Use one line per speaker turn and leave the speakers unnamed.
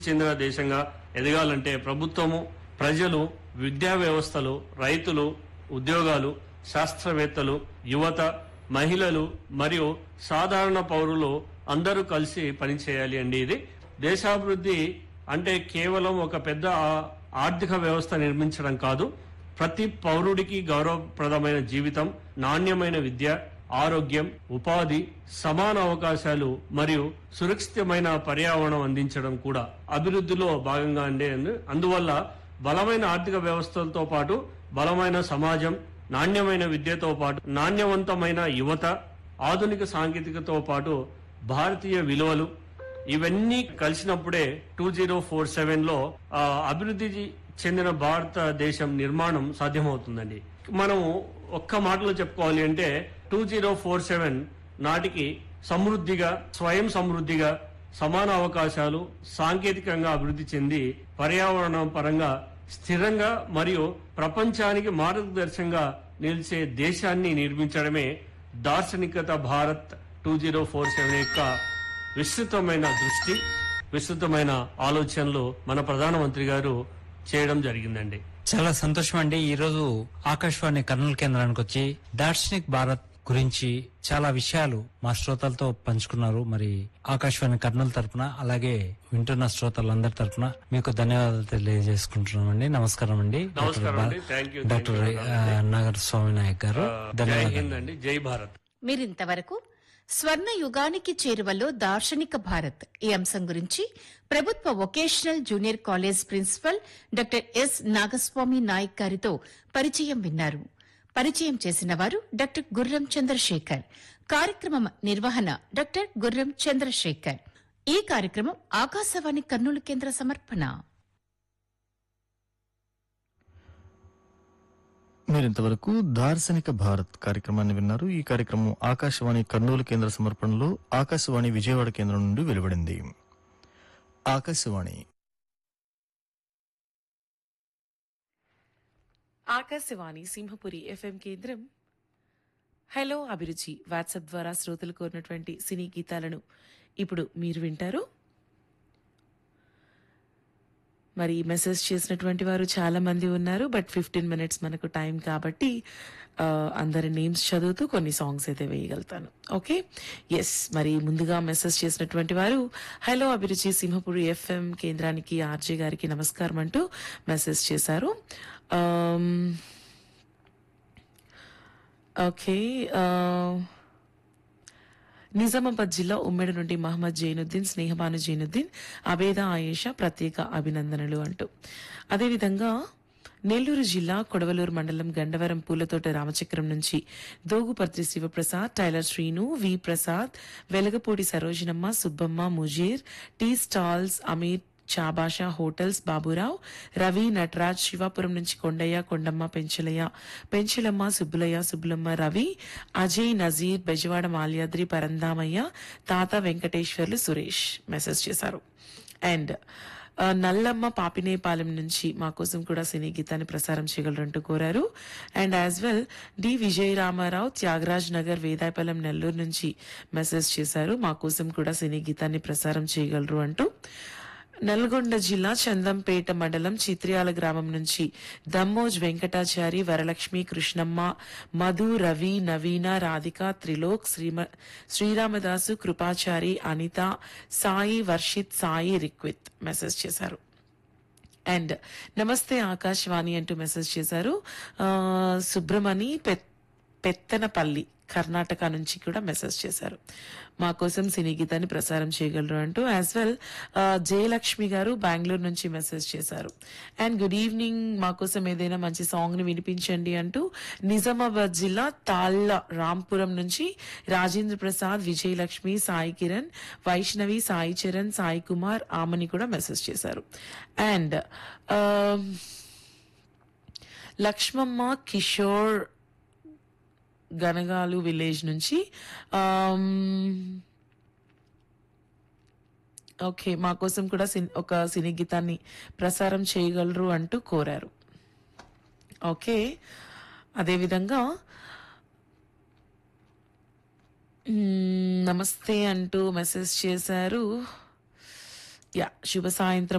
చెందిన దేశంగా ఎదగాలంటే ప్రభుత్వము ప్రజలు విద్యా వ్యవస్థలు రైతులు ఉద్యోగాలు శాస్త్రవేత్తలు యువత మహిళలు మరియు సాధారణ పౌరులు అందరూ కలిసి పనిచేయాలి అండి ఇది దేశాభివృద్ధి అంటే కేవలం ఒక పెద్ద ఆ- ఆర్థిక వ్యవస్థ నిర్మించడం కాదు ప్రతి పౌరుడికి గౌరవప్రదమైన జీవితం నాణ్యమైన విద్య ఆరోగ్యం ఉపాధి సమాన అవకాశాలు మరియు సురక్షితమైన పర్యావరణం అందించడం కూడా అభివృద్ధిలో భాగంగా అండే అందువల్ల బలమైన ఆర్థిక వ్యవస్థలతో పాటు బలమైన సమాజం నాణ్యమైన విద్యతో పాటు నాణ్యవంతమైన యువత ఆధునిక సాంకేతికతో పాటు భారతీయ విలువలు ఇవన్నీ కలిసినప్పుడే టూ జీరో ఫోర్ సెవెన్ లో ఆ, అభివృద్ధి చెందిన భారతదేశం నిర్మాణం సాధ్యమవుతుందండి మనం ఒక్క మాటలో చెప్పుకోవాలి అంటే టూ జీరో ఫోర్ సెవెన్ నాటికి సమృద్ధిగా స్వయం సమృద్ధిగా సమాన అవకాశాలు సాంకేతికంగా అభివృద్ధి చెంది పర్యావరణం పరంగా స్థిరంగా మరియు ప్రపంచానికి మార్గదర్శకంగా నిలిచే దేశాన్ని నిర్మించడమే దార్శనికత Bharat two zero four seven యొక్క విస్తృతమైన దృష్టి విస్తృతమైన ఆలోచనలు మన ప్రధానమంత్రి గారు చేయడం జరిగిందండి
చాలా సంతోషం అండి ఈ రోజు ఆకాశవాణి కర్నూలు కేంద్రానికి వచ్చి దార్శనిక్ భారత్ గురించి చాలా విషయాలు మా శ్రోతలతో పంచుకున్నారు మరి ఆకాశవాణి కర్నూలు తరపున అలాగే వింటున్న శ్రోతలందరి తరపున మీకు ధన్యవాదాలు తెలియజేసుకుంటున్నామండి నమస్కారం అండి డాక్టర్
నమస్కారం
బా-
అండి. Thank you.
Doctor
Thank you,
ఆ, నాగర్ స్వామి నాయక్ గారు
ఆ, జై
ధన్యవాదాలు
హింద్ అండి జై భారత్
మీరింతవరకు స్వర్ణ యుగానికి చేరువలో దార్శనిక భారత్ ఈ అంశం గురించి ప్రభుత్వ vocational junior college principal doctor S Nagaswamy Nayak గారితో పరిచయం విన్నారు పరిచయం చేసిన వారు డాక్టర్ గుర్రం చంద్రశేఖర్ కార్యక్రమం నిర్వహణ డాక్టర్ గుర్రం చంద్రశేఖర్ ఈ కార్యక్రమం ఆకాశవాణి కర్నూలు కేంద్ర సమర్పణ
మీరింతవరకు దార్శనిక భారత్ కార్యక్రమాన్ని విన్నారు ఈ కార్యక్రమం ఆకాశవాణి కర్నూలు కేంద్ర సమర్పణలో ఆకాశవాణి విజయవాడ కేంద్రం నుండి వెలువడింది ఆకాశవాణి
ఆకాశవాణి సింహపురి ఎఫ్ఎం కేంద్రం హలో అభిరుచి వాట్సాప్ ద్వారా శ్రోతలు కోరినటువంటి సినీ గీతాలను ఇప్పుడు మీరు వింటారు మరి మెసేజ్ చేసినటువంటి వారు చాలా మంది ఉన్నారు బట్ ఫిఫ్టీన్ మినిట్స్ మనకు టైం కాబట్టి ఆ, అందరి నేమ్స్ చదువుతూ కొన్ని సాంగ్స్ అయితే వేయగలుగుతాను ఓకే ఎస్ మరి ముందుగా మెసేజ్ చేసినటువంటి వారు హలో అభిరుచి సింహపురి ఎఫ్ఎం కేంద్రానికి ఆర్జే గారికి నమస్కారం అంటూ మెసేజ్ చేశారు ఆమ్, ఓకే ఆ, నిజామాబాద్ జిల్లా ఉమ్మడి నుండి మహమ్మద్ జైనుద్దీన్ స్నేహబాను జైనుద్దీన్ అబేద ఆయేషా ప్రత్యేక అభినందనలు అంటూ అదేవిధంగా నెల్లూరు జిల్లా కొడవలూరు మండలం గండవరం పూలతోట రామచక్రం నుంచి Doguparthi Sivaprasad tailor Srinu V Prasad Velagapudi Sarojanamma Subbamma Mujeer tea stalls Ameer Chabasha hotels Baburao Ravi Nataraj Sivapuram నుంచి కొండయ్య కొండమ్మ పెంచలయ్య పెంచలమ్మ సుబ్బులయ్య సుబ్బులమ్మ రవి అజయ్ నజీర్ బెజవాడ మాల్యాద్రి పరందామయ్య తాత వెంకటేశ్వర్లు సురేష్ మెసేజ్ చేశారు అండ్ ఆ, నల్లమ్మ పాపినేపాలెం నుంచి మా కోసం కూడా సినీ గీతాన్ని ప్రసారం చేయగలరంటూ కోరారు and as well D Vijaya Ramarao Thyagaraj Nagar Vedayapalem Nellore నుంచి మెసేజ్ చేశారు మా కోసం కూడా సినీ గీతాన్ని ప్రసారం చేయగలరు అంటూ నల్గొండ జిల్లా చందంపేట మండలం చిత్రియాల గ్రామం నుంచి దమ్మోజ్ వెంకటాచారి వరలక్ష్మి కృష్ణమ్మ మధు రవి నవీన రాధిక త్రిలోక్ శ్రీమ శ్రీరామదాసు కృపాచారి అనిత సాయి వర్షిత్ సాయి రిక్విత్ మెసేజ్ చేశారు అండ్ నమస్తే ఆకాశవాణి అంటూ మెసేజ్ చేశారు ఆ, సుబ్రమణి పె- పెత్తనపల్లి కర్ణాటక నుంచి కూడా మెసేజ్ చేశారు మా కోసం సినీ గీతాన్ని ప్రసారం చేయగలరు అంటూ యాజ్ వెల్ జయలక్ష్మి గారు బెంగళూరు నుంచి మెసేజ్ చేశారు అండ్ గుడ్ ఈవినింగ్ మా కోసం ఏదైనా మంచి సాంగ్ ని వినిపించండి అంటూ నిజామాబాద్ జిల్లా తాళ్ళ రాంపురం నుంచి రాజేంద్ర ప్రసాద్ విజయలక్ష్మి సాయి కిరణ్ వైష్ణవి సాయి చరణ్ సాయి కుమార్ ఆమని కూడా మెసేజ్ చేశారు అండ్ లక్ష్మమ్మ కిషోర్ గనగాలు విలేజ్ నుంచి ఆమ్, ఓకే మా కోసం కూడా సిన్- ఒక సినీ గీతాన్ని ప్రసారం చేయగలరు అంటూ కోరారు ఓకే అదేవిధంగా మ్మ్, నమస్తే అంటూ మెసేజ్ చేశారు యా శుభ సాయంత్రం